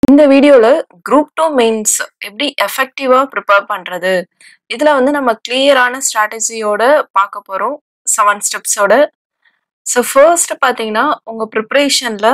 இந்த வீடியோல group 2 mains எப்படி எஃபெக்டிவா ப்ரிப்பேர் பண்றது? இதுல வந்து நம்ம கிளியரான ஸ்ட்ராட்டஜியோட பார்க்க போறோம். 7 ஸ்டெப்ஸோட. ஸோ ஃபர்ஸ்ட் பார்த்தீங்கன்னா, உங்க ப்ரிப்பரேஷன்ல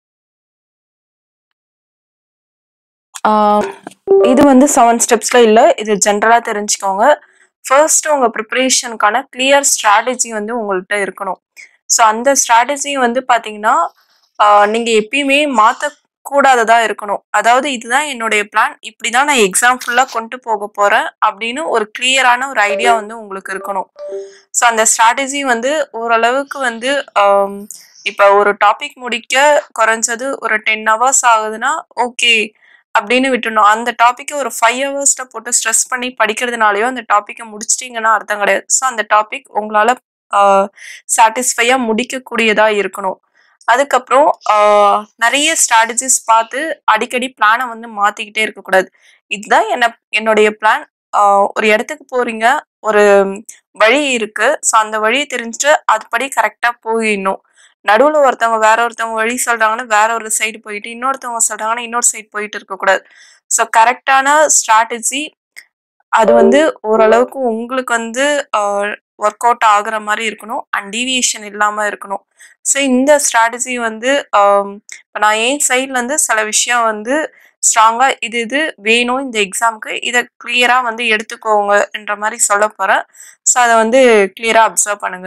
ஆ இது வந்து 7 ஸ்டெப்ஸ்ல இல்ல. இது ஜெனரலா தெரிஞ்சுக்கோங்க. ஃபர்ஸ்ட் உங்க ப்ரிப்பரேஷனுக்கான கிளியர் ஸ்ட்ராட்டஜி வந்து உங்கள்ட்ட இருக்கணும். ஸோ அந்த ஸ்ட்ராட்டஜி வந்து பார்த்தீங்கன்னா, ஆ நீங்க எப்பயுமே மாத்தக்கூடாததா இருக்கணும். அதாவது இதுதான் என்னுடைய பிளான். இப்படிதான் நான் எக்ஸாம் ஃபுல்லா கொண்டு போக போறேன் அப்படின்னு ஒரு கிளியரான ஒரு ஐடியா வந்து உங்களுக்கு இருக்கணும். ஸோ அந்த ஸ்ட்ராட்டஜி வந்து ஓரளவுக்கு வந்து ஆம் இப்ப ஒரு டாபிக் முடிக்க குறைஞ்சது ஒரு 10 ஹவர்ஸ் ஆகுதுன்னா, ஓகே அப்படின்னு விட்டுடணும். அந்த டாபிக்க ஒரு 5 ஹவர்ஸ்ல போட்டு ஸ்ட்ரெஸ் பண்ணி படிக்கிறதுனாலயோ அந்த டாபிக்க முடிச்சுட்டீங்கன்னு அர்த்தம் கிடையாது. ஸோ அந்த டாபிக் உங்களால ஆ சாட்டிஸ்ஃபையா முடிக்கக்கூடியதா இருக்கணும். அதுக்கப்புறம் ஆ நெறைய ஸ்ட்ராட்டஜிஸ் பார்த்து அடிக்கடி பிளான வந்து மாத்திக்கிட்டே இருக்கக்கூடாது. இதுதான் என்ன என்னுடைய பிளான். ஆ ஒரு இடத்துக்கு போறீங்க. ஒரு வழி இருக்கு. ஸோ அந்த வழிய தெரிஞ்சுட்டு அதுபடி கரெக்ட்டா போயிடணும். நடுவுல ஒருத்தவங்க வேற ஒருத்தவங்க வழி சொல்றாங்கன்னா, வேற ஒரு சைடு போயிட்டு, இன்னொருத்தவங்க சொல்றாங்கன்னா, இன்னொரு சைடு போயிட்டு இருக்கக்கூடாது. ஸோ கரெக்ட்டான ஸ்ட்ராட்டஜி அது வந்து ஓரளவுக்கு உங்களுக்கு வந்து ஆ ஒர்க் அவுட் ஆகுற மாரி இருக்கணும். அண்ட் டீவியேஷன் இல்லாம இருக்கணும். ஸோ இந்த ஸ்ட்ராட்டஜி வந்து ஆம் இப்ப நான் என் சைட்லருந்து சில விஷயம் வந்து ஸ்ட்ராங்கா இது இது வேணும் இந்த எக்ஸாம்க்கு. இத கிளியரா வந்து எடுத்துக்கோங்கன்ற மாரி சொல்லப் போறேன். ஸோ அத வந்து கிளியரா அப்சர்வ் பண்ணுங்க.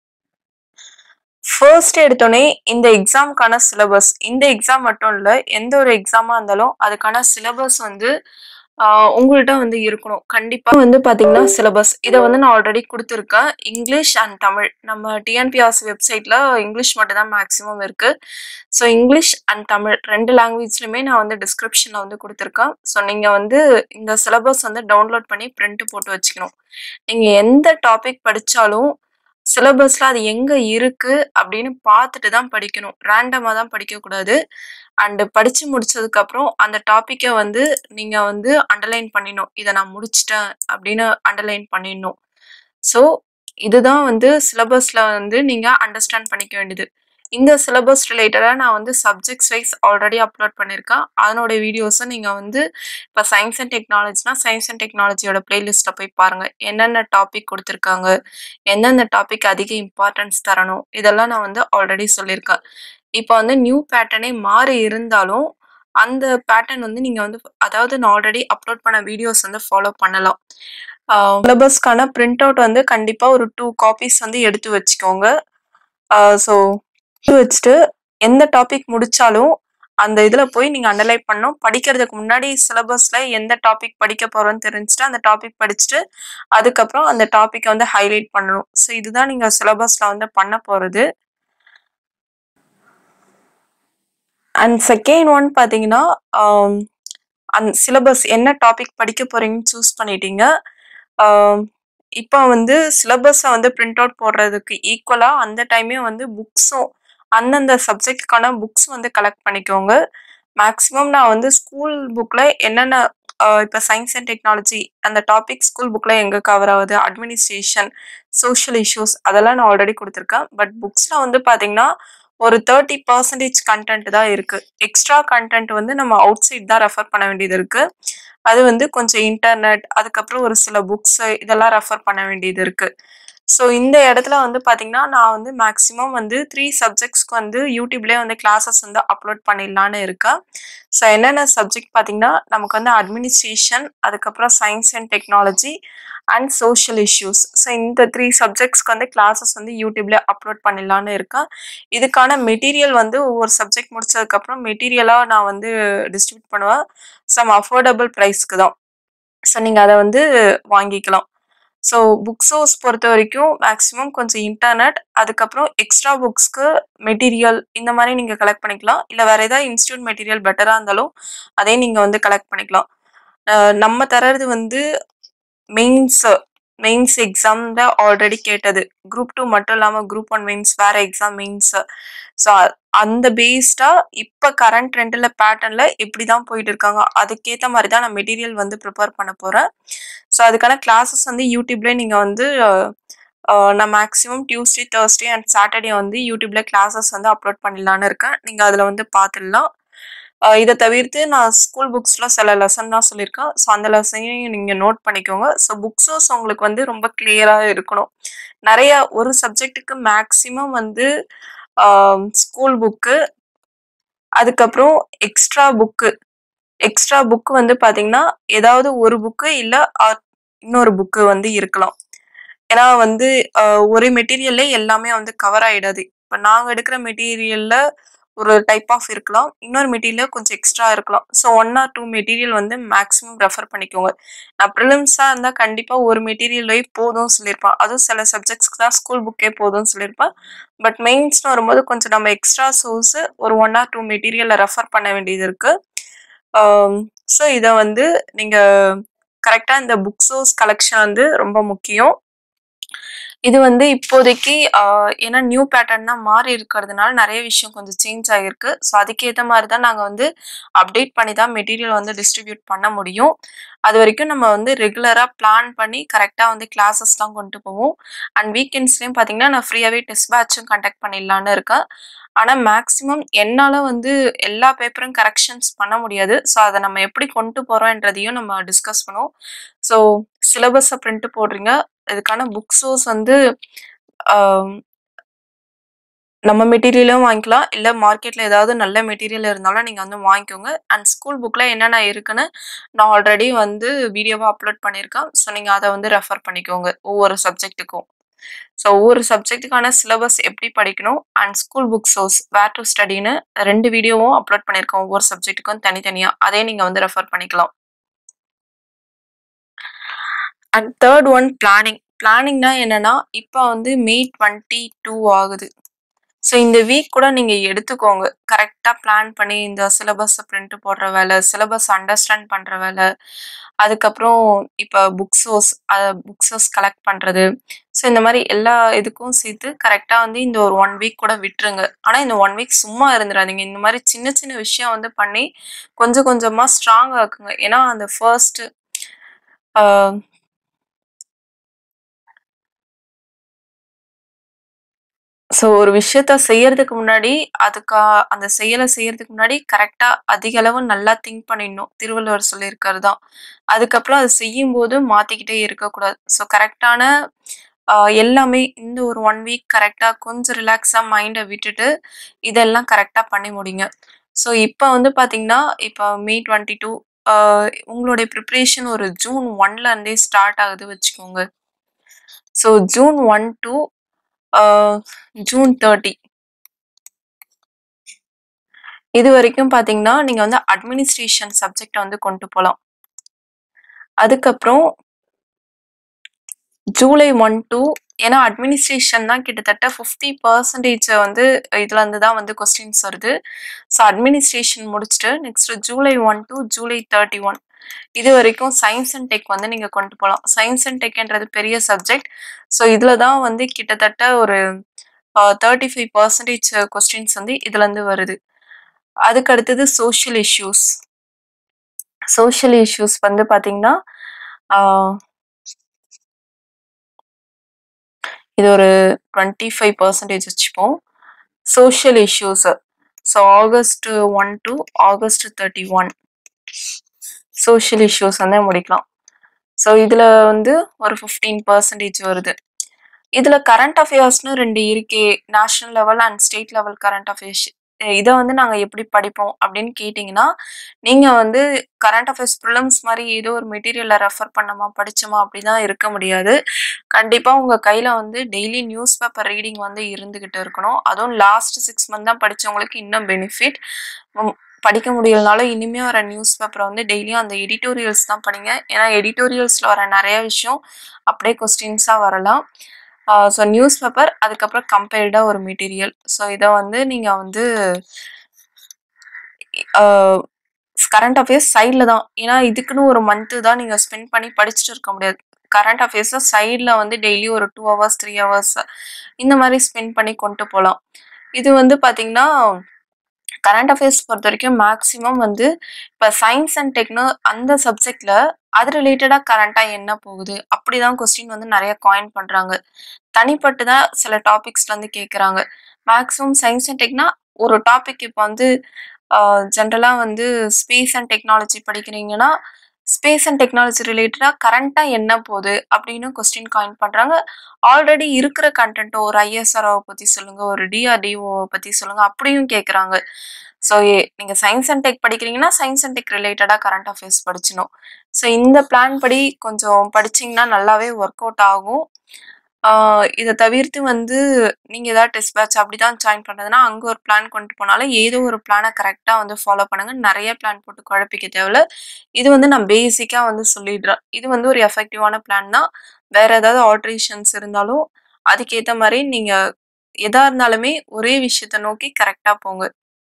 ஃபர்ஸ்ட் எடுத்தோனே இந்த எக்ஸாம்க்கான சிலபஸ். இந்த எக்ஸாம் மட்டும் இல்ல. எந்த ஒரு எக்ஸாமா இருந்தாலும் அதுக்கான சிலபஸ் வந்து ஆ உங்கள்ட்ட வந்து இருக்கணும். கண்டிப்பா வந்து பார்த்தீங்கன்னா சிலபஸ். இத வந்து நான் ஆல்ரெடி குடுத்துருக்கேன். English and Tamil. நம்ம டிஎன்பிஎஸ்சி வெப்சைட்ல இங்கிலீஷ் மட்டும் தான் மேக்ஸிமம் இருக்கு. ஸோ இங்கிலீஷ் அண்ட் தமிழ் 2 லாங்குவேஜ்லயுமே நான் வந்து டிஸ்கிரிப்ஷன்ல வந்து குடுத்துருக்கேன். ஸோ நீங்க வந்து இந்த சிலபஸ் வந்து டவுன்லோட் பண்ணி பிரிண்ட் போட்டு வச்சுக்கணும். நீங்க எந்த டாபிக் படிச்சாலும் சிலபஸ்ல அது எங்க இருக்கு அப்படின்னு பார்த்துட்டு தான் படிக்கணும். ரேண்டமா தான் படிக்கக்கூடாது. அண்ட் படிச்சு முடிச்சதுக்கப்புறம் அந்த டாபிக்க வந்து நீங்க வந்து அண்டர்லைன் பண்ணிடணும். இத நான் முடிச்சுட்டேன் அப்படின்னு அண்டர்லைன் பண்ணிடணும். ஸோ இதுதான் வந்து சிலபஸ்ல வந்து நீங்க அண்டர்ஸ்டாண்ட் பண்ணிக்க வேண்டியது. இந்த சிலபஸ் ரிலேட்டடா நான் வந்து சப்ஜெக்ட்ஸ் வைஸ் ஆல்ரெடி அப்லோட் பண்ணியிருக்கேன். அதனோட வீடியோஸ நீங்க வந்து இப்ப சயன்ஸ் அண்ட் டெக்னாலஜினா, சயன்ஸ் அண்ட் டெக்னாலஜியோட பிளேலிஸ்ட்ல போய் பாருங்க. என்னென்ன டாபிக் குடுத்துருக்காங்க. எந்தெந்த டாபிக் அதிக இம்பார்ட்டன்ஸ் தரணும். இதெல்லாம் நான் வந்து ஆல்ரெடி சொல்லியிருக்கேன். இப்ப வந்து நியூ பேட்டர்னே மாறி இருந்தாலும், அந்த பேட்டர்ன் வந்து நீங்க வந்து அதாவது நான் ஆல்ரெடி அப்லோட் பண்ண வீடியோஸ் வந்து ஃபாலோ பண்ணலாம். ஆ சிலபஸ்க்கான பிரிண்ட் அவுட் வந்து கண்டிப்பா ஒரு 2 காப்பீஸ் வந்து எடுத்து வச்சுக்கோங்க. ஆ ஸோ எடுத்து வச்சுட்டு எந்த டாபிக் முடிச்சாலும் அந்த இதுல போய் நீங்க அண்டர்லைன் பண்ணணும். படிக்கிறதுக்கு முன்னாடி சிலபஸ்ல எந்த டாபிக் படிக்க போறோம்ன்னு தெரிஞ்சுட்டு, அந்த டாபிக் படிச்சுட்டு, அதுக்கப்புறம் அந்த டாபிக்க வந்து ஹைலைட் பண்ணணும். ஸோ இதுதான் நீங்க சிலபஸ்ல வந்து பண்ண போறது. அண்ட் செகண்ட் ஒன் பார்த்தீங்கன்னா, ஆம் அந் சிலபஸ் என்ன டாபிக் படிக்க போறீங்கன்னு சூஸ் பண்ணிட்டீங்க. ஆ இப்ப வந்து சிலபஸ வந்து பிரிண்ட் அவுட் போடுறதுக்கு ஈக்குவலா அந்த டைமே வந்து புக்ஸும் அந்தந்த சப்ஜெக்ட்க்கான புக்ஸ் வந்து கலெக்ட் பண்ணிக்கோங்க. மேக்ஸிமம் நான் வந்து ஸ்கூல் புக்ல என்னென்ன ஆ இப்ப சயன்ஸ் அண்ட் டெக்னாலஜி அந்த டாபிக் ஸ்கூல் புக்ல எங்க கவர் ஆவுது, அட்மினிஸ்ட்ரேஷன், சோஷியல் இஷ்யூஸ் அதெல்லாம் நான் ஆல்ரெடி குடுத்துருக்கேன். பட் புக்ஸ்ல வந்து பார்த்தீங்கன்னா, ஒரு 30% கன்டென்ட் தான் இருக்கு. எக்ஸ்ட்ரா கன்டென்ட் வந்து நம்ம அவுட் சைட் தான் ரெஃபர் பண்ண வேண்டியது இருக்கு. அது வந்து கொஞ்சம் இன்டர்நெட், அதுக்கப்புறம் ஒரு சில புக்ஸ் இதெல்லாம் ரெஃபர் பண்ண வேண்டியது இருக்கு. ஸோ இந்த இடத்துல வந்து பார்த்தீங்கன்னா, நான் வந்து மேக்ஸிமம் வந்து 3 சப்ஜெக்ட்ஸ்க்கு வந்து யூடியூப்லயே வந்து கிளாஸஸ் வந்து அப்லோட் பண்ணிடலான்னு இருக்கேன். ஸோ என்னென்ன சப்ஜெக்ட் பார்த்தீங்கன்னா, நமக்கு வந்து அட்மினிஸ்ட்ரேஷன், அதுக்கப்புறம் science and technology and social issues. So இந்த 3 சப்ஜெக்ட்ஸ்க்கு வந்து கிளாஸஸ் வந்து யூடியூப்ல அப்லோட் பண்ணிடலான்னு இருக்கேன். இதுக்கான மெட்டீரியல் வந்து ஒவ்வொரு சப்ஜெக்ட் முடிச்சதுக்கப்புறம் மெட்டீரியலா நான் வந்து டிஸ்ட்ரிபியூட் பண்ணுவேன். சம் அஃபோர்டபிள் பிரைஸ்க்கு தான். ஸோ நீங்க அத வந்து வாங்கிக்கலாம். ஸோ புக் சோர்ஸ் பொறுத்தவரைக்கும் மேக்ஸிமம் கொஞ்சம் இன்டர்நெட், அதுக்கப்புறம் எக்ஸ்ட்ரா புக்ஸ்க்கு மெட்டீரியல் இந்த மாரி நீங்க கலெக்ட் பண்ணிக்கலாம். இல்ல வேற ஏதாவது இன்ஸ்டிடியூட் மெட்டீரியல் பெட்டரா இருந்தாலும் அதையும் நீங்க வந்து கலெக்ட் பண்ணிக்கலாம். ஆ நம்ம தர்றது வந்து மெயின்ஸ் மெயின்ஸ் எக்ஸாம்ல ஆல்ரெடி கேட்டது. குரூப் 2 மட்டும் இல்லாம குரூப் 1 மெயின்ஸ், வேற எக்ஸாம் மெயின்ஸ். ஸோ அந்த பேஸ்டா இப்ப கரண்ட் ட்ரெண்ட்ல பேட்டர்ன்ல இப்படிதான் போயிட்டு இருக்காங்க. அதுக்கேத்த மாரி தான் நான் மெட்டீரியல் வந்து பிரிப்பேர் பண்ண போறேன். ஸோ அதுக்கான கிளாஸஸ் வந்து யூடியூப்லயே நீங்க வந்து ஆ நான் maximum Tuesday, Thursday and Saturday வந்து யூடியூப்ல கிளாஸஸ் வந்து அப்லோட் பண்ணிடலான்னு இருக்கேன். நீங்க அதுல வந்து பார்த்துடலாம். அ இத தவிர்த்து நான் ஸ்கூல் புக்ஸ்ல சில லெசன்லாம் சொல்லியிருக்கேன். ஸோ அந்த லெசனையும் நீங்க நோட் பண்ணிக்கோங்க. ஸோ புக் சோர்ஸ் உங்களுக்கு வந்து ரொம்ப கிளியரா இருக்கணும். நெறைய ஒரு சப்ஜெக்ட்டுக்கு மேக்ஸிமம் வந்து அ ஸ்கூல் புக்கு, அதுக்கப்புறம் எக்ஸ்ட்ரா புக்கு எக்ஸ்ட்ரா புக் வந்து பார்த்தீங்கன்னா, ஏதாவது ஒரு புக்கு இல்ல ஆர் இன்னொரு புக்கு வந்து இருக்கலாம். ஏன்னா வந்து அ ஒரு மெட்டீரியல்லே எல்லாமே வந்து கவர் ஆயிடாது. இப்ப நாங்க எடுக்கிற மெட்டீரியல்ல ஒரு டைப் ஆஃப் இருக்கலாம். இன்னொரு மெட்டீரியல்ல கொஞ்சம் எக்ஸ்ட்ரா இருக்கலாம். ஸோ 1 ஆர் 2 மெட்டீரியல் வந்து மேக்ஸிமம் ரெஃபர் பண்ணிக்கோங்க. நான் பிரிலிம்ஸா இருந்தா கண்டிப்பா ஒரு மெட்டீரியலே போதும்னு சொல்லியிருப்பேன். அதுவும் சில சப்ஜெக்ட்ஸ்க்கு தான் ஸ்கூல் புக்கே போதும்னு சொல்லியிருப்பேன். பட் மெயின்ஸ்ன்னு வரும்போது கொஞ்சம் நம்ம எக்ஸ்ட்ரா சோர்ஸ் ஒரு 1 ஆர் 2 மெட்டீரியல ரெஃபர் பண்ண வேண்டியது இருக்கு. ஆம் ஸோ இத வந்து நீங்க கரெக்ட்டா இந்த புக் சோர்ஸ் கலெக்ஷன் வந்து ரொம்ப முக்கியம். இது வந்து இப்போதைக்கு அ ஏன்னா நியூ பேட்டர்ன் தான் மாறி இருக்கிறதுனால நெறைய விஷயம் கொஞ்சம் சேஞ்ச் ஆகியிருக்கு. ஸோ அதுக்கேத்த மாரி தான் நாங்க வந்து அப்டேட் பண்ணி தான் மெட்டீரியல் வந்து டிஸ்ட்ரிபியூட் பண்ண முடியும். அதுவரைக்கும் நம்ம வந்து ரெகுலரா பிளான் பண்ணி கரெக்ட்டா வந்து கிளாஸஸ்லாம் கொண்டு போவோம். அண்ட் வீக்கெண்ட்ஸ்லயும் பார்த்தீங்கன்னா, நான் ஃப்ரீயாவே டெஸ்ட் பேட்சும் கண்டக்ட் பண்ணிடலான்னு இருக்கேன். ஆனா மேக்ஸிமம் என்னால வந்து எல்லா பேப்பரும் கரெக்ஷன்ஸ் பண்ண முடியாது. ஸோ அத நம்ம எப்படி கொண்டு போறோம்ன்றதையும் நம்ம டிஸ்கஸ் பண்ணுவோம். ஸோ சிலபஸ பிரிண்ட் போடுறீங்க. இதுக்கான புக் சோர்ஸ் வந்து அ நம்ம மெட்டீரியலும் வாங்கிக்கலாம். இல்ல மார்க்கெட்ல ஏதாவது நல்ல மெட்டீரியல் இருந்தாலும் நீங்க வந்து வாங்கிக்கோங்க. அண்ட் ஸ்கூல் புக்ல என்னென்ன இருக்குன்னு நான் ஆல்ரெடி வந்து வீடியோவா அப்லோட் பண்ணியிருக்கேன். ஸோ நீங்க அத வந்து ரெஃபர் பண்ணிக்கோங்க. ஒவ்வொரு சப்ஜெக்ட்டுக்கும். ஸோ ஒவ்வொரு சப்ஜெக்ட்டுக்கான சிலபஸ் எப்படி படிக்கணும் and school book source where to ஸ்டடின்னு 2 வீடியோவும் அப்லோட் பண்ணியிருக்கேன். ஒவ்வொரு சப்ஜெக்ட்டுக்கும் தனித்தனியா. அதையும் நீங்க வந்து ரெஃபர் பண்ணிக்கலாம். And 3 one planning. பிளானிங்னா என்னன்னா, இப்ப வந்து மே 22 ஆகுது. ஸோ இந்த வீக் கூட நீங்க எடுத்துக்கோங்க. கரெக்ட்டா பிளான் பண்ணி இந்த சிலபஸ பிரிண்ட் போடுற வேல, சிலபஸ் அண்டர்ஸ்டாண்ட் பண்ற வேல, அதுக்கப்புறம் இப்ப புக் சோர்ஸ் அ புக் சோர்ஸ் கலெக்ட் பண்றது. ஸோ இந்த மாரி எல்லா இதுக்கும் சேர்த்து கரெக்ட்டா வந்து இந்த ஒரு 1 வீக் கூட விட்டுருங்க. ஆனா இந்த 1 வீக் சும்மா இருந்துறாதீங்க. இந்த மாரி சின்ன சின்ன விஷயம் வந்து பண்ணி கொஞ்சம் கொஞ்சமா ஸ்ட்ராங் ஆக்குங்க. ஏன்னா அந்த ஃபர்ஸ்ட் அ ஸோ ஒரு விஷயத்த செய்யறதுக்கு முன்னாடி, அதுக்கா அந்த செயல செய்யறதுக்கு முன்னாடி கரெக்ட்டா அதிக அளவு நல்லா திங்க் பண்ணிடணும். திருவள்ளுவர் சொல்லியிருக்கிறது தான். அதுக்கப்புறம் அத செய்யும்போது மாத்திக்கிட்டே இருக்கக்கூடாது. ஸோ கரெக்ட்டான அ எல்லாமே இந்த ஒரு 1 வீக் கரெக்ட்டா கொஞ்சம் ரிலாக்ஸா மைண்ட விட்டுட்டு, இதெல்லாம் கரெக்ட்டா பண்ணி முடிங்க. ஸோ இப்ப வந்து பார்த்தீங்கன்னா, இப்ப மே 22 அ உங்களுடைய பிரிப்பரேஷன் ஒரு ஜூன் 1ல இருந்தே ஸ்டார்ட் ஆகுது வச்சுக்கோங்க. ஸோ ஜூன் 1 டூ அ ஜூன் 30 இதுவரைக்கும் பார்த்தீங்கன்னா, நீங்க வந்து அட்மினிஸ்ட்ரேஷன் சப்ஜெக்ட்ட வந்து கொண்டு போலாம். அதுக்கப்புறம் ஜூலை 1 டூ ஏன்னா அட்மினிஸ்ட்ரேஷன் தான் கிட்டத்தட்ட 50% வந்து இதுலருந்து தான் வந்து கொஸ்டின்ஸ் வருது. ஸோ அட்மினிஸ்ட்ரேஷன் முடிச்சுட்டு நெக்ஸ்ட் ஜூலை 1 டூ ஜூலை 31 இதுவரைக்கும் சயன்ஸ் அண்ட் டெக் வந்து நீங்க கொண்டு போலாம். சயன்ஸ் அண்ட் டெக்ன்றது பெரிய சப்ஜெக்ட். ஸோ இதுல தான் வந்து கிட்டத்தட்ட ஒரு அ 35% கொஸ்டின்ஸ் வந்து இதுலருந்து வருது. அதுக்கு அடுத்தது சோசியல் இஷ்யூஸ். சோசியல் இஷ்யூஸ் வந்து பார்த்தீங்கன்னா, ஆ இது ஒரு 25% வச்சுப்போம். Social issues. So August 1 to August 31 social issues வந்து முடிக்கலாம். ஸோ இதுல வந்து ஒரு 15% வருது. இதுல கரண்ட் அஃபேர்ஸ்ன்னு 2 இருக்கே. National level and state level current affairs. இத வந்து நாங்க எப்படி படிப்போம் அப்படின்னு கேட்டீங்கன்னா, நீங்க வந்து கரண்ட் அஃபேர்ஸ் பிரிலிம்ஸ் மாரி ஏதோ ஒரு மெட்டீரியல ரெஃபர் பண்ணோமா, படிச்சோமா அப்படிதான் இருக்க முடியாது. கண்டிப்பா உங்க கையில வந்து டெய்லி நியூஸ் பேப்பர் ரீடிங் வந்து இருந்துகிட்டு இருக்கணும். அதுவும் லாஸ்ட் 6 மந்த் தான் படிச்சவங்களுக்கு இன்னும் பெனிஃபிட். ம் படிக்க முடியலனாலும் இனிமே வர நியூஸ் பேப்பர வந்து டெய்லியும் அந்த எடிட்டோரியல்ஸ் தான் படிங்க. ஏன்னா எடிட்டோரியல்ஸ்ல வர நெறைய விஷயம் அப்படியே கொஸ்டின்ஸா வரலாம். அ ஸோ நியூஸ் பேப்பர் அதுக்கப்புறம் கம்பைல்டா ஒரு மெட்டீரியல். ஸோ இத வந்து நீங்க வந்து அ கரண்ட் அஃபேர்ஸ் சைட்ல தான். ஏன்னா இதுக்குன்னு ஒரு மந்த் தான் நீங்க ஸ்பெண்ட் பண்ணி படிச்சுட்டு இருக்க முடியாது. கரண்ட் அஃபேர்ஸ சைட்ல வந்து டெய்லி ஒரு 2 ஹவர்ஸ், 3 ஹவர்ஸ் இந்த மாரி ஸ்பெண்ட் பண்ணி கொண்டு போலாம். இது வந்து பார்த்தீங்கன்னா, கரண்ட் அஃபேர்ஸ் பொறுத்தவரைக்கும் மேக்ஸிமம் வந்து இப்ப சயன்ஸ் அண்ட் டெக்னோ அந்த சப்ஜெக்ட்ல அது ரிலேட்டடா கரண்ட்டா என்ன போகுது? அப்படிதான் கொஸ்டின் வந்து நெறைய காயின் பண்றாங்க. தனிப்பட்டு தான் சில டாபிக்ஸ்லருந்து கேட்கறாங்க. மேக்ஸிமம் சயன்ஸ் அண்ட் டெக்னா ஒரு டாபிக் இப்ப வந்து அ ஜென்ரலா வந்து ஸ்பேஸ் அண்ட் டெக்னாலஜி படிக்கிறீங்கன்னா, ஸ்பேஸ் அண்ட் டெக்னாலஜி ரிலேட்டடா கரண்ட்டா என்ன போது? அப்படின்னு கொஸ்டின் காயின் பண்றாங்க. ஆல்ரெடி இருக்கிற கன்டென்ட் ஒரு ஐஎஸ்ஆர்ஓ பத்தி சொல்லுங்க, ஒரு டிஆர்டிஓ பத்தி சொல்லுங்க அப்படியும் கேட்குறாங்க. ஸோ எ நீங்க சயன்ஸ் அண்ட் டெக் படிக்கிறீங்கன்னா, சயன்ஸ் அண்ட் டெக் ரிலேட்டடா கரண்ட் அஃபேர்ஸ் படிச்சிடணும். ஸோ இந்த பிளான் படி கொஞ்சம் படிச்சீங்கன்னா நல்லாவே ஒர்க் அவுட் ஆகும். ஆ இத தவிர்த்து வந்து நீங்க ஏதாவது டெஸ்ட் பேட்ச் அப்படிதான் ஜாயின் பண்றதுன்னா, அங்க ஒரு பிளான் கொண்டு போனாலும் ஏதோ ஒரு பிளான கரெக்ட்டா வந்து ஃபாலோ பண்ணுங்க. நெறைய பிளான் போட்டு குழப்பிக்க தேவையில்ல. இது வந்து நான் பேசிக்கா வந்து சொல்லிடுறேன். இது வந்து ஒரு எஃபெக்டிவான பிளான் தான். வேற ஏதாவது ஆல்டரேஷன்ஸ் இருந்தாலும், அதுக்கேத்த மாரி நீங்க எதா இருந்தாலுமே ஒரே விஷயத்த நோக்கி கரெக்ட்டா போங்க.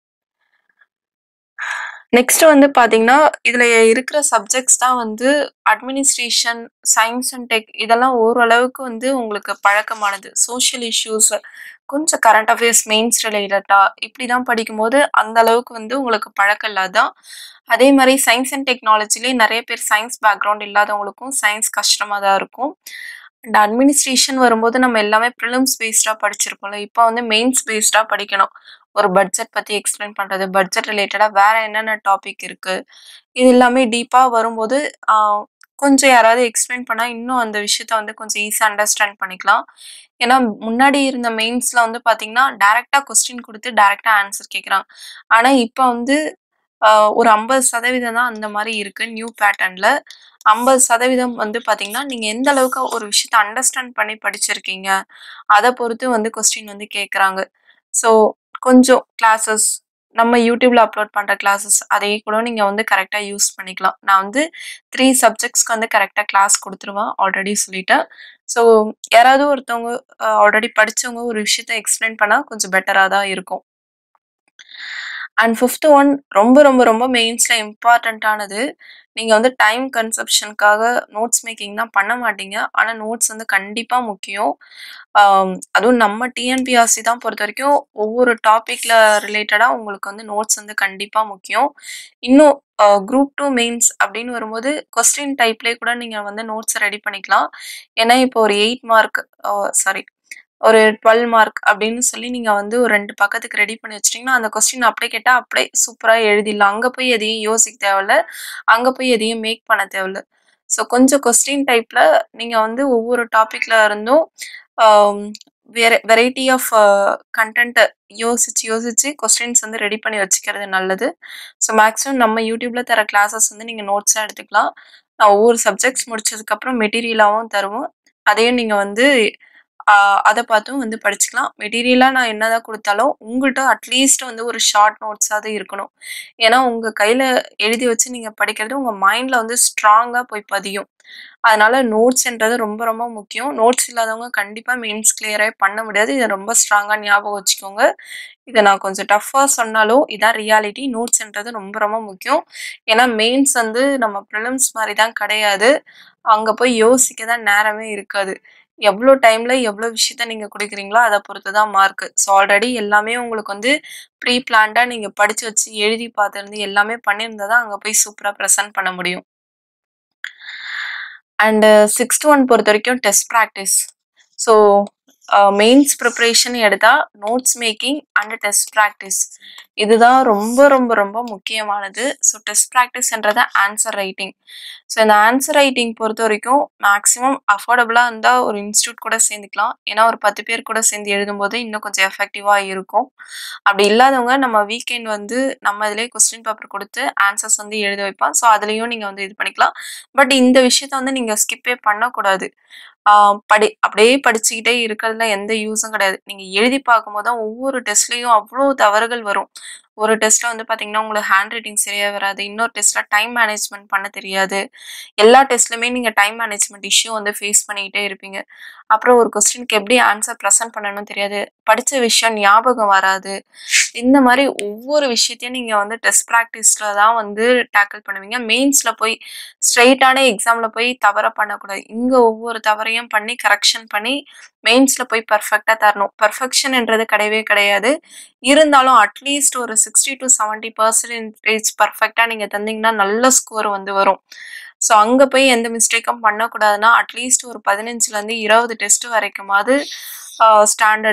நெக்ஸ்ட் வந்து பார்த்தீங்கன்னா, இதுல இருக்கிற சப்ஜெக்ட்ஸ் தான் வந்து அட்மினிஸ்ட்ரேஷன், சயன்ஸ் அண்ட் டெக் இதெல்லாம் ஓரளவுக்கு வந்து உங்களுக்கு பழக்கமானது. சோசியல் இஷ்யூஸ், கொஞ்சம் கரண்ட் அஃபேர்ஸ் மெயின்ஸ் ரிலேட்டடா இப்படிதான் படிக்கும்போது, அந்த அளவுக்கு வந்து உங்களுக்கு பழக்கம் இல்லாததான். அதே மாரி சயன்ஸ் அண்ட் டெக்னாலஜிலயே நெறைய பேர் சயன்ஸ் பேக்ரவுண்ட் இல்லாதவங்களுக்கும் சயன்ஸ் கஷ்டமா தான் இருக்கும். அண்ட் அட்மினிஸ்ட்ரேஷன் வரும்போது நம்ம எல்லாமே பிரிலிம்ஸ் பேஸ்டா படிச்சிருப்போம்ல. இப்ப வந்து மெயின்ஸ் பேஸ்டா படிக்கணும். ஒரு பட்ஜெட் பத்தி எக்ஸ்பிளைன் பண்றது, பட்ஜெட் ரிலேட்டடா வேற என்னென்ன டாபிக் இருக்கு? இது எல்லாமே டீப்பா வரும்போது, ஆ கொஞ்சம் யாராவது எக்ஸ்பிளைன் பண்ணா இன்னும் அந்த விஷயத்த வந்து கொஞ்சம் ஈஸியா அண்டர்ஸ்டாண்ட் பண்ணிக்கலாம். ஏன்னா முன்னாடி இருந்த மெயின்ஸ்ல வந்து பார்த்தீங்கன்னா, டைரக்ட்டா கொஸ்டின் குடுத்து டைரக்ட்டா ஆன்சர் கேட்குறாங்க. ஆனா இப்ப வந்து ஆ ஒரு 50% தான் அந்த மாரி இருக்கு நியூ பேட்டர்ன்ல. 50% வந்து பார்த்தீங்கன்னா, நீங்க எந்த அளவுக்கு ஒரு விஷயத்த அண்டர்ஸ்டாண்ட் பண்ணி படிச்சிருக்கீங்க? அத பொறுத்து வந்து கொஸ்டின் வந்து கேட்குறாங்க. ஸோ கொஞ்சம் கிளாஸஸ் நம்ம YouTubeல அப்லோட் பண்ற கிளாஸஸ் அதையே கூட நீங்க வந்து கரெக்ட்டா யூஸ் பண்ணிக்கலாம். நான் வந்து 3 சப்ஜெக்ட்ஸ்க்கு வந்து கரெக்ட்டா கிளாஸ் குடுத்துருவேன். ஆல்ரெடி சொல்லிட்டேன். ஸோ யாராவது ஒருத்தவங்க அ ஆல்ரெடி படிச்சவங்க ஒரு விஷயத்த எக்ஸ்பிளைன் பண்ணா கொஞ்சம் பெட்டரா தான் இருக்கும். அண்ட் 5த் ஒன் ரொம்ப ரொம்ப ரொம்ப மெயின்ஸ்ல இம்பார்ட்டன்ட்டானது. நீங்க வந்து டைம் கன்சப்ஷன்க்காக நோட்ஸ் மேக்கிங் தான் பண்ண மாட்டீங்க. ஆனா நோட்ஸ் வந்து கண்டிப்பா முக்கியம். ஆம் அதுவும் நம்ம டிஎன்பிஎஸ்சி தான் பொறுத்தவரைக்கும் ஒவ்வொரு டாபிக்ல ரிலேட்டடா உங்களுக்கு வந்து நோட்ஸ் வந்து கண்டிப்பா முக்கியம். இன்னும் அ குரூப் 2 மெயின்ஸ் அப்படின்னு வரும்போது, கொஸ்டின் டைப்லயே கூட நீங்க வந்து நோட்ஸ் ரெடி பண்ணிக்கலாம். ஏன்னா இப்போ ஒரு 8 மார்க் ஓ சாரி ஒரு 12 மார்க் அப்படின்னு சொல்லி நீங்க வந்து ஒரு 2 பக்கத்துக்கு ரெடி பண்ணி வச்சுட்டீங்கன்னா, அந்த கொஸ்டின் அப்படியே கேட்டா அப்படியே சூப்பரா எழுதிடலாம். அங்க போய் எதையும் யோசிக்க தேவையில்ல. அங்க போய் எதையும் மேக் பண்ண தேவையில்ல. ஸோ கொஞ்சம் கொஸ்டின் டைப்ல நீங்க வந்து ஒவ்வொரு டாபிக்ல இருந்தும் ஆம் வேற வெரைட்டி ஆஃப் அ கன்டென்ட்ட யோசிச்சு யோசிச்சு கொஸ்டின்ஸ் வந்து ரெடி பண்ணி வச்சுக்கிறது நல்லது. ஸோ மேக்ஸிமம் நம்ம YouTubeல தர கிளாஸஸ் வந்து நீங்க நோட்ஸா எடுத்துக்கலாம். நான் ஒவ்வொரு சப்ஜெக்ட்ஸ் முடிச்சதுக்கப்புறம் மெட்டீரியலாவும் தருவோம். அதையும் நீங்க வந்து ஆ அத பார்த்தும் வந்து படிச்சுக்கலாம். மெட்டீரியலா நான் என்னதான் குடுத்தாலும், உங்கள்ட்ட அட்லீஸ்ட் வந்து ஒரு ஷார்ட் நோட்ஸாவது இருக்கணும். ஏன்னா உங்க கையில எழுதி வச்சு நீங்க படிக்கிறது உங்க மைண்ட்ல வந்து ஸ்ட்ராங்கா போய் பதியும். அதனால நோட்ஸ்ன்றது ரொம்ப ரொம்ப முக்கியம். நோட்ஸ் இல்லாதவங்க கண்டிப்பா மெயின்ஸ் கிளியரே பண்ண முடியாது. இத ரொம்ப ஸ்ட்ராங்கா ஞாபகம் வச்சுக்கோங்க. இத நான் கொஞ்சம் டஃப்பா சொன்னாலும், இதான் ரியாலிட்டி. நோட்ஸ்ன்றது ரொம்ப ரொம்ப முக்கியம். ஏன்னா மெயின்ஸ் வந்து நம்ம பிரிலிம்ஸ் மாரி தான் கிடையாது. அங்க போய் யோசிக்க தான் நேரமே இருக்காது. எவ்ளோ டைம்ல எவ்ளோ விஷயத்த நீங்க குடுக்குறீங்களோ, அத பொறுத்து தான் மார்க். ஸோ ஆல்ரெடி எல்லாமே உங்களுக்கு வந்து ப்ரீ பிளான்டா நீங்க படிச்சு வச்சு, எழுதி பார்த்திருந்து எல்லாமே பண்ணியிருந்தா தான் அங்க போய் சூப்பரா பிரசன்ட் பண்ண முடியும். அண்ட் 6த் ஒன் பொறுத்தவரைக்கும் டெஸ்ட் பிராக்டிஸ். ஸோ அ மெயின்ஸ் ப்ரிப்பரேஷன் எடுத்தா notes making and test practice. இதுதான் ரொம்ப ரொம்ப ரொம்ப முக்கியமானது. ஸோ டெஸ்ட் பிராக்டிஸ்ன்றது ஆன்சர் ரைட்டிங். ஸோ இந்த ஆன்சர் ரைட்டிங் பொறுத்தவரைக்கும் மேக்ஸிமம் அஃபோர்டபுளா இருந்தா ஒரு இன்ஸ்டிடியூட் கூட சேர்ந்துக்கலாம். ஏன்னா ஒரு 10 பேர் கூட சேர்ந்து எழுதும்போது இன்னும் கொஞ்சம் எஃபெக்டிவா இருக்கும். அப்படி இல்லாதவங்க நம்ம வீக்கெண்ட் வந்து நம்ம இதிலேயே கொஸ்டின் பேப்பர் குடுத்து ஆன்சர்ஸ் வந்து எழுத வைப்போம். ஸோ அதுலயும் நீங்க வந்து இது பண்ணிக்கலாம். பட் இந்த விஷயத்த வந்து நீங்க ஸ்கிப்பே பண்ணக்கூடாது. ஆ படி அப்படியே படிச்சுக்கிட்டே இருக்கிறதுல எந்த யூஸும் கிடையாது. நீங்க எழுதி பார்க்கும்போது தான் ஒவ்வொரு டெஸ்ட்லயும் அவ்ளோ தவறுகள் வரும். ஒரு டெஸ்ட்ல வந்து பார்த்தீங்கன்னா, உங்களுக்கு ஹேண்ட் ரைட்டிங் சரியா வராது. இன்னொரு டெஸ்ட்ல டைம் மேனேஜ்மென்ட் பண்ண தெரியாது. எல்லா டெஸ்ட்லயுமே நீங்க டைம் மேனேஜ்மென்ட் இஷ்யூ வந்து ஃபேஸ் பண்ணிக்கிட்டே இருப்பீங்க. அப்புறம் ஒரு கொஸ்டினுக்கு எப்படி ஆன்சர் பிரசன்ட் பண்ணணும்னு தெரியாது. படிச்ச விஷயம் ஞாபகம் வராது. இந்த மாரி ஒவ்வொரு விஷயத்தையும் நீங்க வந்து டெஸ்ட் பிராக்டிஸ்ல தான் வந்து டேக்கிள் பண்ணுவீங்க. மெயின்ஸ்ல போய் ஸ்ட்ரெய்ட்டான எக்ஸாம்ல போய் தவற பண்ணக்கூடாது. இங்க ஒவ்வொரு தவறையும் பண்ணி கரெக்ஷன் பண்ணி மெயின்ஸ்ல போய் பெர்ஃபெக்ட்டா தரணும். பெர்ஃபெக்ஷன்ன்றது கிடையவே கிடையாது. இருந்தாலும் அட்லீஸ்ட் ஒரு 60-70% பெர்ஃபெக்ட்டா நீங்க தந்தீங்கன்னா நல்ல ஸ்கோர் வந்து வரும். ஸோ அங்க போய் எந்த மிஸ்டேக்கும் பண்ணக்கூடாதுன்னா, அட்லீஸ்ட் ஒரு 15லருந்து 20 டெஸ்ட் வரைக்குமாவது ஆ ஸ்டாண்டர்டா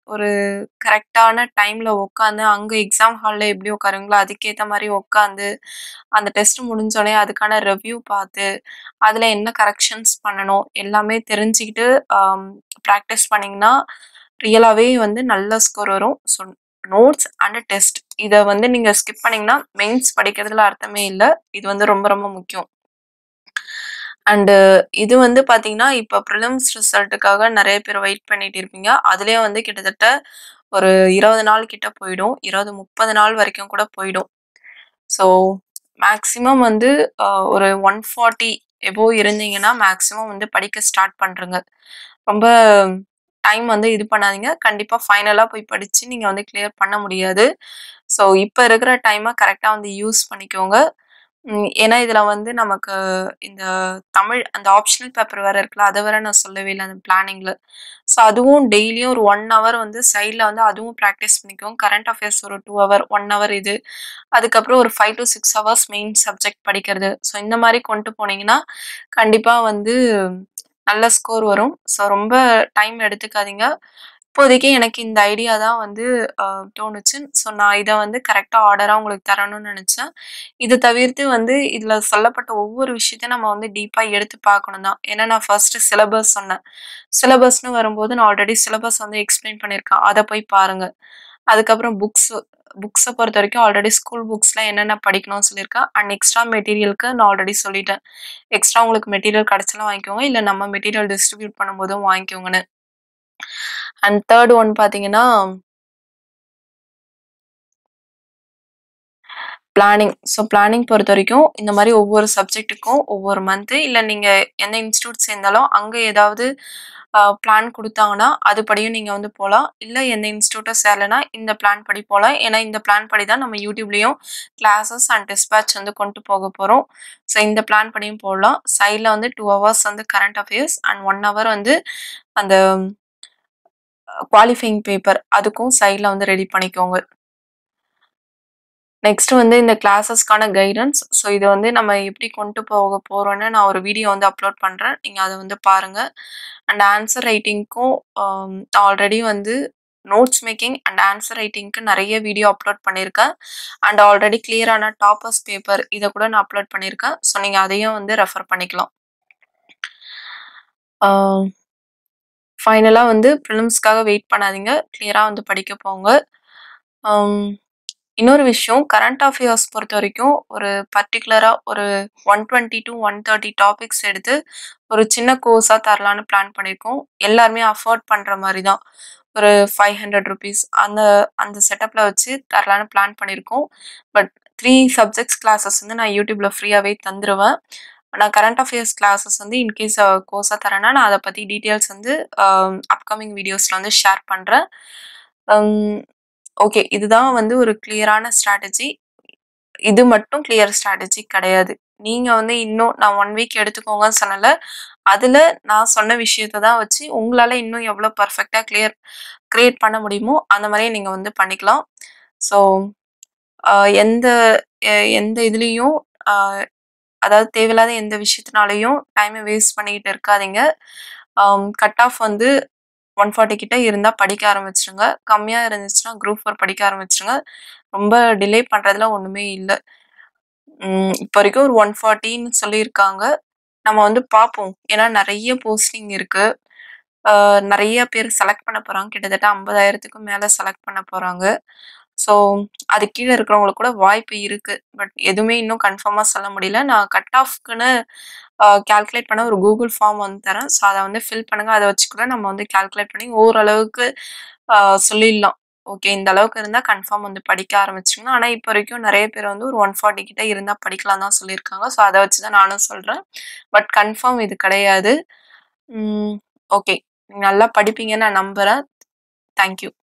ஒரு கரெக்ட்டான டைம்ல உட்காந்து, அங்க எக்ஸாம் ஹால்ல எப்படி உட்காருவீங்களோ, அதுக்கேத்த மாரி உட்காந்து, அந்த டெஸ்ட் முடிஞ்சோனே அதுக்கான ரிவ்யூ பார்த்து, அதுல என்ன கரெக்ஷன்ஸ் பண்ணணும், எல்லாமே தெரிஞ்சுக்கிட்டு அம் பிராக்டிஸ் பண்ணீங்கன்னா, ரியலாவே வந்து நல்ல ஸ்கோர் வரும். ஸோ நோட்ஸ் அண்ட் டெஸ்ட் இத வந்து நீங்க ஸ்கிப் பண்ணீங்கன்னா, மெயின்ஸ் படிக்கிறதுல அர்த்தமே இல்ல. இது வந்து ரொம்ப ரொம்ப முக்கியம். அண்டு இது வந்து பார்த்தீங்கன்னா, இப்ப பிரிலிம்ஸ் ரிசல்ட்டுக்காக நெறைய பேர் வெயிட் பண்ணிட்டு இருப்பீங்க. அதுலயும் வந்து கிட்டத்தட்ட ஒரு 20 நாள் கிட்ட போயிடும். 20, 30 நாள் வரைக்கும் கூட போயிடும். ஸோ மேக்ஸிமம் வந்து அ ஒரு 140 எபோவ் இருந்தீங்கன்னா, மேக்ஸிமம் வந்து படிக்க ஸ்டார்ட் பண்ருங்க. ரொம்ப டைம் வந்து இது பண்ணாதீங்க. கண்டிப்பா ஃபைனலா போய் படிச்சு நீங்க வந்து கிளியர் பண்ண முடியாது. ஸோ இப்ப இருக்கிற டைம கரெக்ட்டா வந்து யூஸ் பண்ணிக்கோங்க. ம் ஏன்னா, இதுல வந்து நமக்கு இந்த தமிழ் அந்த ஆப்ஷனல் பேப்பர் வேற இருக்குல்ல, அத வேற நான் சொல்லவே இல்ல அந்த பிளானிங்ல. ஸோ அதுவும் டெய்லியும் ஒரு 1 ஹவர் வந்து சைட்ல வந்து அதுவும் பிராக்டிஸ் பண்ணிக்கோங்க. கரண்ட் அஃபேர்ஸ் ஒரு 2 ஹவர், 1 ஹவர் இது. அதுக்கப்புறம் ஒரு 5 டூ 6 ஹவர்ஸ் மெயின் சப்ஜெக்ட் படிக்கிறது. ஸோ இந்த மாரி கொண்டு போனீங்கன்னா, கண்டிப்பா வந்து நல்ல ஸ்கோர் வரும். ஸோ ரொம்ப டைம் எடுத்துக்காதீங்க. இப்போதைக்கு எனக்கு இந்த ஐடியா தான் வந்து அ தோணுச்சு. ஸோ நான் இத வந்து கரெக்ட்டா ஆர்டரா உங்களுக்கு தரணும்னு நெனச்சேன். இத தவிர்த்து வந்து இதுல சொல்லப்பட்ட ஒவ்வொரு விஷயத்தையும் நம்ம வந்து டீப்பா எடுத்து பார்க்கணும் தான். ஏன்னா நான் ஃபர்ஸ்ட்டு சிலபஸ் சொன்னேன். சிலபஸ்ன்னு வரும்போது நான் ஆல்ரெடி சிலபஸ் வந்து எக்ஸ்ப்ளைன் பண்ணியிருக்கேன். அத போய் பாருங்க. அதுக்கப்புறம் புக்ஸ் புக்ஸ பொறுத்தவரைக்கும் ஆல்ரெடி ஸ்கூல் புக்ஸ்ல என்னென்ன படிக்கணும்னு சொல்லியிருக்கேன். அண்ட் எக்ஸ்ட்ரா மெட்டீரியலுக்கு நான் ஆல்ரெடி சொல்லிட்டேன். எக்ஸ்ட்ரா உங்களுக்கு மெட்டீரியல் கிடைச்சாலும் வாங்கிக்கோங்க. இல்ல நம்ம மெட்டீரியல் டிஸ்ட்ரிபியூட் பண்ணும்போதும் வாங்கிக்கோங்கன்னு. அண்ட் 3 ஒன் பார்த்தீங்கன்னா பிளானிங். ஸோ பிளானிங் பொறுத்தவரைக்கும் இந்த மாரி ஒவ்வொரு சப்ஜெக்ட்டுக்கும் ஒவ்வொரு மந்த்து இல்ல நீங்க எந்த இன்ஸ்டிடியூட் சேர்ந்தாலும் அங்க ஏதாவது அ பிளான் குடுத்தாங்கன்னா, அதுபடியும் நீங்க வந்து போலாம். இல்ல எந்த இன்ஸ்டிடியூட்டும் சேரலன்னா, இந்த பிளான் படி போலாம். ஏன்னா இந்த பிளான் படி தான் நம்ம யூடியூப்லயும் கிளாஸஸ் அண்ட் டெஸ்ட் பேட்ச் வந்து கொண்டு போக போறோம். ஸோ இந்த பிளான் படியும் போடலாம். சைட்ல வந்து 2 ஹவர்ஸ் வந்து கரண்ட் அஃபேர்ஸ் அண்ட் 1 ஹவர் வந்து அந்த குவாலிஃபையிங் பேப்பர் அதுக்கும் சைட்ல வந்து ரெடி பண்ணிக்கோங்க. நெக்ஸ்ட் வந்து இந்த கிளாஸஸ்க்கான கைடன்ஸ். ஸோ இத வந்து நம்ம எப்படி கொண்டு போக போறோம்ன்னு நான் ஒரு வீடியோ வந்து அப்லோட் பண்றேன். நீங்க அத வந்து பாருங்க. அண்ட் ஆன்சர் ரைட்டிங்க்கும் அம் ஆல்ரெடி வந்து நோட்ஸ் மேக்கிங் அண்ட் ஆன்சர் ரைட்டிங்க்கு நெறைய வீடியோ அப்லோட் பண்ணியிருக்கேன். அண்ட் ஆல்ரெடி கிளியரான டாப்பர்ஸ் பேப்பர் இத கூட நான் அப்லோட் பண்ணியிருக்கேன். ஸோ நீங்க அதையும் வந்து ரெஃபர் பண்ணிக்கலாம். ஆ ஃபைனலா வந்து பிரிலிம்ஸ்க்காக வெயிட் பண்ணாதீங்க. கிளியரா வந்து படிக்க போங்க. அம் இன்னொரு விஷயம் கரண்ட் அஃபேர்ஸ் பொறுத்தவரைக்கும் ஒரு பர்ட்டிகுலரா ஒரு 120 டூ 130 டாபிக்ஸ் எடுத்து ஒரு சின்ன கோர்ஸா தரலான்னு பிளான் பண்ணியிருக்கோம். எல்லாருமே அஃபோர்ட் பண்ற மாரி தான். ஒரு ₹500 அந்த அந்த செட்டப்ல வச்சு தரலான்னு பிளான் பண்ணியிருக்கோம். பட் 3 சப்ஜெக்ட்ஸ் கிளாஸஸ் வந்து நான் யூடியூப்ல ஃப்ரீயாவே தந்துருவேன். நான் கரண்ட் அஃபேர்ஸ் கிளாஸஸ் வந்து இன்கேஸ் அ கோர்ஸா தரேன்னா, நான் அத பத்தி டீட்டெயில்ஸ் வந்து அ அப்கமிங் வீடியோஸ்ல வந்து ஷேர் பண்றேன். Um okay. இதுதான் வந்து ஒரு கிளியரான ஸ்ட்ராட்டஜி. இது மட்டும் கிளியர் ஸ்ட்ராட்டஜி கிடையாது. நீங்க வந்து இன்னும் நான் 1 வீக் எடுத்துக்கோங்கன்னு சொன்னேன்ல, அதுல நான் சொன்ன விஷயத்த தான் வச்சு உங்களால இன்னும் எவ்வளோ பெர்ஃபெக்ட்டா கிளியர் கிரியேட் பண்ண முடியுமோ, அந்த மாரி நீங்க வந்து பண்ணிக்கலாம். ஸோ அ எந்த எ எந்த இதுலயும் அ அதாவது தேவையில்லாத எந்த விஷயத்தினாலயும் டைம வேஸ்ட் பண்ணிக்கிட்டு இருக்காதீங்க. அம் கட் ஆஃப் வந்து 140 கிட்ட இருந்தா படிக்க ஆரம்பிச்சுருங்க. கம்மியா இருந்துச்சுன்னா குரூப் 4 படிக்க ஆரம்பிச்சுருங்க. ரொம்ப டிலே பண்றதுல ஒண்ணுமே இல்ல. ம் இப்போ வரைக்கும் ஒரு 140ன்னு சொல்லியிருக்காங்க. நம்ம வந்து பார்ப்போம். ஏன்னா நெறைய போஸ்டிங் இருக்கு. அ நெறைய பேர் செலக்ட் பண்ண போறாங்க. கிட்டத்தட்ட 50,000த்துக்கும் மேல செலக்ட் பண்ண போறாங்க. ஸோ அதுக்கு கீழ இருக்கிறவங்களுக்கு கூட வாய்ப்பு இருக்கு. பட் எதுவுமே இன்னும் கன்ஃபார்மா சொல்ல முடியல. நான் கட் ஆஃப்க்குன்னு அ கால்குலேட் பண்ண ஒரு கூகுள் ஃபார்ம் வந்து தரேன். ஸோ அத வந்து ஃபில் பண்ணுங்க. அத வச்சு கூட நம்ம வந்து கால்குலேட் பண்ணி ஓரளவுக்கு அ சொல்லிடலாம். ஓகே இந்த அளவுக்கு இருந்தா கன்ஃபார்ம் வந்து படிக்க ஆரம்பிச்சுருங்க. ஆனா இப்போ வரைக்கும் நெறைய பேர் வந்து ஒரு 140 கிட்ட இருந்தா படிக்கலாம் தான் சொல்லியிருக்காங்க. ஸோ அத வச்சு தான் நானும் சொல்றேன். பட் கன்ஃபார்ம் இது கிடையாது. ம் ஓகே. நல்லா படிப்பீங்கன்னு நான் நம்புறேன். Thank you.